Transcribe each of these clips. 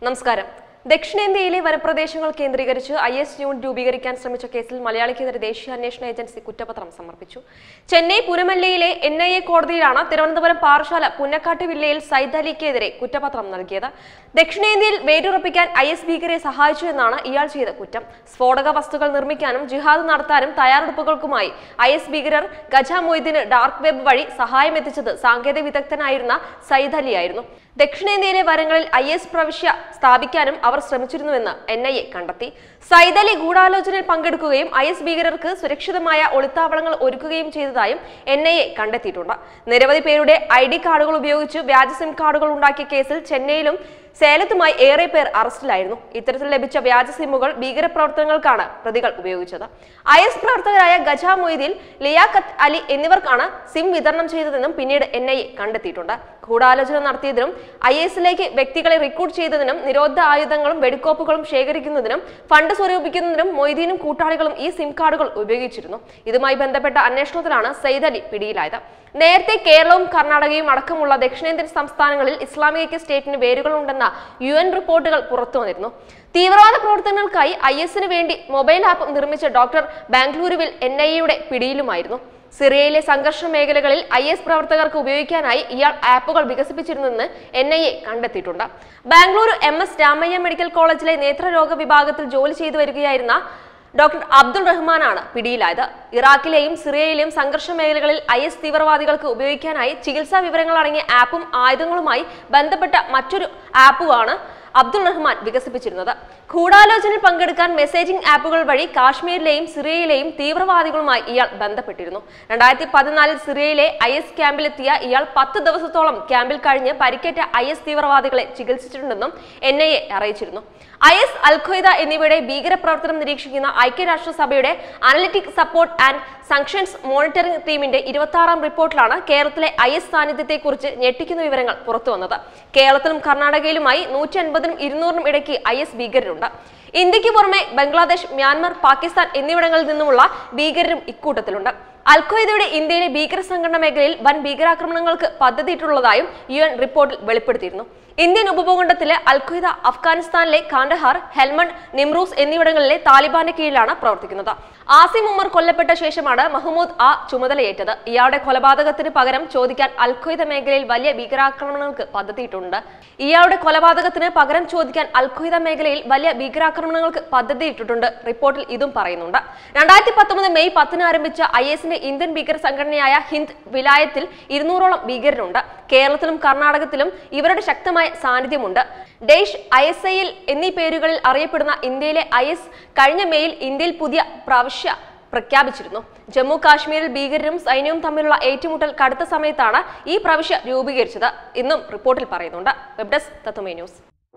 നമസ്കാരം ദക്ഷിണേന്ത്യയിലെ വനപ്രദേശങ്ങൾ കേന്ദ്രീകരിച്ച് ഐ എസ് യൂണിറ്റ് രൂപീകരിക്കാൻ ശ്രമിച്ച കേസിൽ മലയാളിക്കെതിരെ ദേശീയ അന്വേഷണ ഏജൻസി കുറ്റപത്രം സമർപ്പിച്ചു ചെന്നൈ പുനമല്ലയിലെ എൻ ഐ എ കോടതിയിലാണ് തിരുവനന്തപുരം പാറശാല പുന്നക്കാട്ട് വില്ലയിൽ സൈദ് അലിക്കെതിരെ കുറ്റപത്രം നൽകിയത് ദക്ഷിണേന്ത്യയിൽ വേരുറപ്പിക്കാൻ ഐ എസ് ഭീകരെ സഹായിച്ചു എന്നാണ് ഇയാൾ ചെയ്ത കുറ്റം സ്ഫോടക വസ്തുക്കൾ നിർമ്മിക്കാനും ജിഹാദ് നടത്താനും തയ്യാറെടുപ്പുകൾക്കുമായി ഐ എസ് ഭീകരർ ഗജ മൊയ്തീന് ഡാർക്ക് വെബ് വഴി സഹായം എത്തിച്ചത് സാങ്കേതിക വിദഗ്ധനായിരുന്ന സൈദ് അലിയായിരുന്നു ദക്ഷിണേന്ത്യയിലെ വരങ്ങളിൽ ഐ എസ് പ്രവിശ്യ സ്ഥാപിക്കാനും അവർ ശ്രമിച്ചിരുന്നുവെന്ന് എൻ ഐ എ കണ്ടെത്തി സൈദ് അലി ഗൂഢാലോചനയിൽ പങ്കെടുക്കുകയും ഐ എസ് ഭീകരർക്ക് സുരക്ഷിതമായ ഒളിത്താവളങ്ങൾ ഒരുക്കുകയും ചെയ്തതായും എൻ ഐ എ കണ്ടെത്തിയിട്ടുണ്ട് നിരവധി പേരുടെ ഐ ഡി കാർഡുകൾ ഉപയോഗിച്ച് വ്യാജ സിം കാർഡുകൾ ഉണ്ടാക്കിയ കേസിൽ ചെന്നൈയിലും സേലത്തുമായി ഏറെ പേർ അറസ്റ്റിലായിരുന്നു ഇത്തരത്തിൽ ലഭിച്ച വ്യാജ സിമ്മുകൾ ഭീകരപ്രവർത്തനങ്ങൾക്കാണ് പ്രതികൾ ഉപയോഗിച്ചത് ഐ എസ് പ്രവർത്തകരായ ഗജ മൊയ്തീൻ ലിയാഖത്ത് അലി എന്നിവർക്കാണ് സിം വിതരണം ചെയ്തതെന്നും പിന്നീട് എൻ ഐ എ കണ്ടെത്തിയിട്ടുണ്ട് ഗൂഢാലോചന നടത്തിയതിനും ഐ എസിലേക്ക് വ്യക്തികളെ റിക്രൂട്ട് ചെയ്തതിനും നിരോധിത ആയുധങ്ങളും വെടിക്കോപ്പുകളും ശേഖരിക്കുന്നതിനും ഫണ്ട് സ്വരൂപിക്കുന്നതിനും മൊയ്തീനും കൂട്ടാളികളും ഈ സിം കാർഡുകൾ ഉപയോഗിച്ചിരുന്നു ഇതുമായി ബന്ധപ്പെട്ട അന്വേഷണത്തിലാണ് സയ്യിദ് അലി പിടിയിലായത് നേരത്തെ കേരളവും കർണാടകയും അടക്കമുള്ള ദക്ഷിണേന്ത്യൻ സംസ്ഥാനങ്ങളിൽ ഇസ്ലാമിക സ്റ്റേറ്റിന് വേരുകളുണ്ടെന്ന യു എൻ റിപ്പോർട്ടുകൾ പുറത്തു വന്നിരുന്നു തീവ്രവാദ പ്രവർത്തനങ്ങൾക്കായി ഐ എസിന് വേണ്ടി മൊബൈൽ ആപ്പ് നിർമ്മിച്ച ഡോക്ടർ ബാംഗ്ലൂരുവിൽ എൻ ഐ എയുടെ പിടിയിലുമായിരുന്നു സിറിയയിലെ സംഘർഷ മേഖലകളിൽ ഐ എസ് പ്രവർത്തകർക്ക് ഉപയോഗിക്കാനായി ഇയാൾ ആപ്പുകൾ വികസിപ്പിച്ചിരുന്നെന്ന് എൻ ഐ എ കണ്ടെത്തിയിട്ടുണ്ട് Bengaluru M S Ramaiah medical കോളേജിലെ നേത്രരോഗ വിഭാഗത്തിൽ ജോലി ചെയ്തു വരികയായിരുന്ന ഡോക്ടർ അബ്ദുൾ റഹ്മാനാണ് പിടിയിലായത് ഇറാഖിലെയും സിറിയയിലെയും സംഘർഷ മേഖലകളിൽ ഐ എസ് തീവ്രവാദികൾക്ക് ഉപയോഗിക്കാനായി ചികിത്സാ വിവരങ്ങൾ അടങ്ങിയ ആപ്പും ആയുധങ്ങളുമായി ബന്ധപ്പെട്ട മറ്റൊരു ആപ്പുമാണ് അബ്ദുൾ റഹ്മാൻ വികസിപ്പിച്ചിരുന്നത് ഗൂഢാലോചനയിൽ പങ്കെടുക്കാൻ മെസ്സേജിംഗ് ആപ്പുകൾ വഴി കാശ്മീരിലെയും സിറിയയിലെയും തീവ്രവാദികളുമായി ഇയാൾ ബന്ധപ്പെട്ടിരുന്നു രണ്ടായിരത്തി പതിനാലിൽ സിറിയയിലെ ഐ എസ് ക്യാമ്പിലെത്തിയ ഇയാൾ പത്ത് ദിവസത്തോളം ക്യാമ്പിൽ കഴിഞ്ഞ് പരിക്കേറ്റ ഐ എസ് തീവ്രവാദികളെ ചികിത്സിച്ചിട്ടുണ്ടെന്നും എൻ ഐ എ അറിയിച്ചിരുന്നു ഐ എസ് അൽഖ്വയ്ദ എന്നിവയുടെ ഭീകരപ്രവർത്തനം നിരീക്ഷിക്കുന്ന ഐക്യരാഷ്ട്രസഭയുടെ analytic support and sanctions monitoring ടീമിന്റെ ഇരുപത്തി ആറാം റിപ്പോർട്ടിലാണ് കേരളത്തിലെ ഐ എസ് സാന്നിധ്യത്തെക്കുറിച്ച് ഞെട്ടിക്കുന്ന വിവരങ്ങൾ പുറത്തുവന്നത് കേരളത്തിലും കർണാടകയിലുമായി നൂറ്റി അൻപതിനും ഇരുന്നൂറിനും ഇടയ്ക്ക് ഐ എസ് ഭീകരരുണ്ട് ഇന്ത്യക്ക് പുറമെ ബംഗ്ലാദേശ് മ്യാൻമർ പാകിസ്ഥാൻ എന്നിവിടങ്ങളിൽ നിന്നുമുള്ള ഭീകരരും ഇക്കൂട്ടത്തിലുണ്ട് അൽഖ്വയ്ദയുടെ ഇന്ത്യയിലെ ഭീകര സംഘടന മേഖലയിൽ വൻ ഭീകരാക്രമണങ്ങൾക്ക് പദ്ധതിയിട്ടുള്ളതായും യു എൻ റിപ്പോർട്ടിൽ വെളിപ്പെടുത്തിയിരുന്നു ഇന്ത്യൻ ഉപഭൂഖണ്ഡത്തിലെ അൽഖ്വയ്ദ അഫ്ഗാനിസ്ഥാനിലെ കാണ്ഡഹാർ ഹെൽമണ്ട് നിമ്രൂസ് എന്നിവിടങ്ങളിലെ താലിബാന്റെ കീഴിലാണ് പ്രവർത്തിക്കുന്നത് ആസിം ഉമർ കൊല്ലപ്പെട്ട ശേഷമാണ് മഹ്മൂദ് ആ ചുമതലയേറ്റത് ഇയാളുടെ കൊലപാതകത്തിന് പകരം ചോദിക്കാൻ അൽഖ്വയ്ദ മേഖലയിൽ വലിയ ഭീകരാക്രമണങ്ങൾക്ക് പദ്ധതിയിട്ടുണ്ട് ഇയാളുടെ കൊലപാതകത്തിന് പകരം ചോദിക്കാൻ അൽഖ്വയ്ദ മേഖലയിൽ വലിയ ഭീകരാക്രമണങ്ങൾക്ക് പദ്ധതിയിട്ടിട്ടുണ്ട് റിപ്പോർട്ടിൽ ഇതും പറയുന്നുണ്ട് രണ്ടായിരത്തി പത്തൊമ്പത് മെയ് പത്തിന് ആരംഭിച്ച ഐ എസിന്റെ ഇന്ത്യൻ ഭീകര സംഘടനയായ ഹിന്ദ് വിലായത്തിൽ ഇരുന്നൂറോളം ഭീകരരുണ്ട് കേരളത്തിലും കർണാടകത്തിലും ഇവരുടെ ശക്തമായ സാന്നിധ്യമുണ്ട് Daesh I S I L എന്നീ പേരുകളിൽ അറിയപ്പെടുന്ന ഇന്ത്യയിലെ ഐ എസ് കഴിഞ്ഞ മെയിൽ ഇന്ത്യയിൽ പുതിയ പ്രാവശ്യ പ്രഖ്യാപിച്ചിരുന്നു ജമ്മു കാശ്മീരിൽ ഭീകരരും സൈന്യവും തമ്മിലുള്ള ഏറ്റുമുട്ടൽ കടുത്ത സമയത്താണ് ഈ പ്രവിശ്യ രൂപീകരിച്ചത് ഇന്നും റിപ്പോർട്ടിൽ പറയുന്നുണ്ട് വെബ് ഡെസ്ക് തത്തുമേ ന്യൂസ്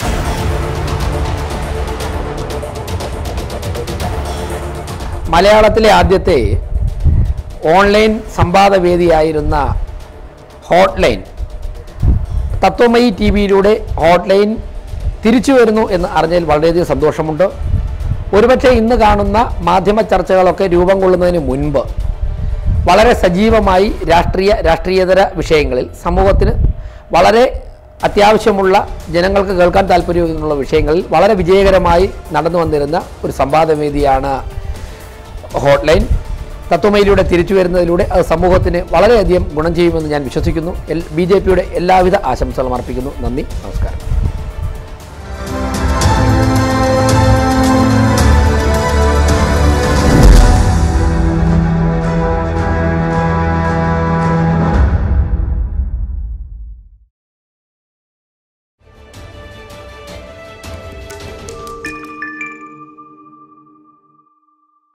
മലയാളത്തിലെ ആദ്യത്തെ ഓൺലൈൻ സംവാദവേദിയായിരുന്ന ഹോട്ട്ലൈൻ തത്വമയി ടി വിയിലൂടെ ഹോട്ട്ലൈൻ തിരിച്ചു വരുന്നു എന്ന് അറിഞ്ഞതിൽ വളരെയധികം സന്തോഷമുണ്ട് ഒരുപക്ഷെ ഇന്ന് കാണുന്ന മാധ്യമ ചർച്ചകളൊക്കെ രൂപം കൊള്ളുന്നതിന് മുൻപ് വളരെ സജീവമായി രാഷ്ട്രീയ രാഷ്ട്രീയേതര വിഷയങ്ങളിൽ സമൂഹത്തിന് വളരെ അത്യാവശ്യമുള്ള ജനങ്ങൾക്ക് കേൾക്കാൻ താല്പര്യമുള്ള വിഷയങ്ങളിൽ വളരെ വിജയകരമായി നടന്നു വന്നിരുന്ന ഒരു സംവാദവേദിയാണ് ഹോട്ട്ലൈൻ തത്വമയിലൂടെ തിരിച്ചു വരുന്നതിലൂടെ അത് സമൂഹത്തിന് വളരെയധികം ഗുണം ചെയ്യുമെന്ന് ഞാൻ വിശ്വസിക്കുന്നു എൽ ബി ജെ പിയുടെ എല്ലാവിധ ആശംസകളും അർപ്പിക്കുന്നു നന്ദി നമസ്കാരം